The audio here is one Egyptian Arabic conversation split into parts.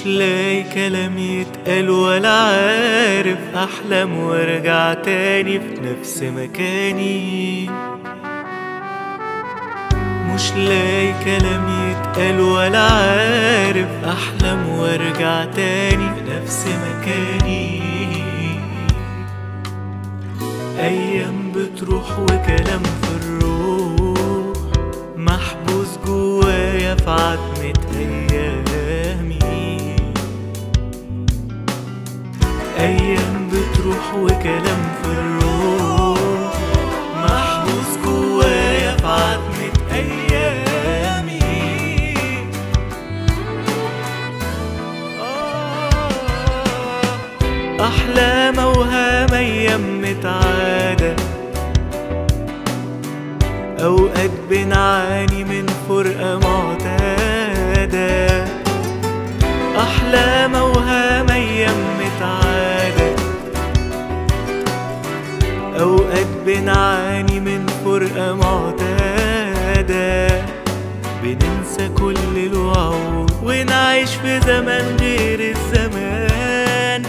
لاقي كلام يتقال ولا عارف احلم وارجع تاني في نفس مكاني مش لاقي كلام يتقال ولا عارف احلم وارجع تاني في نفس مكاني ايام بتروح وكلام في الروح محبوس جوايا في عتمة ايامي ايام بتروح وكلام في الروح محبوس جوايا في عتمة ايامي آه احلام اوهام ايام متعاده اوقات بنعاني من فرقه معتاده احلام اوهام ايام متعاده اوقات بنعاني من فرقه معتاده بننسى كل الوعود ونعيش في زمن غير الزمان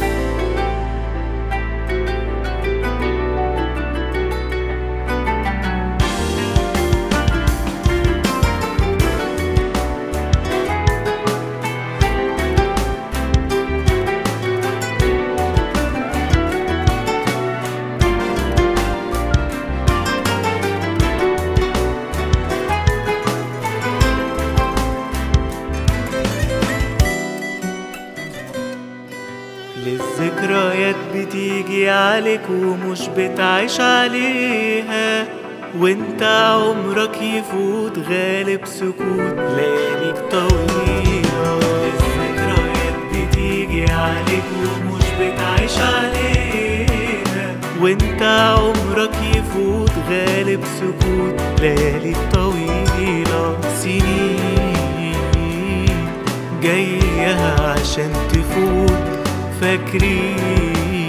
للذكريات بتيجي عليك ومش بتعيش عليها وانت عمرك يفوت غالب سكوت لياليك طويلة للذكريات بتيجي عليك ومش بتعيش عليها وانت عمرك يفوت غالب سكوت لياليك طويلة سنين جاية عشان تفوت فاكرين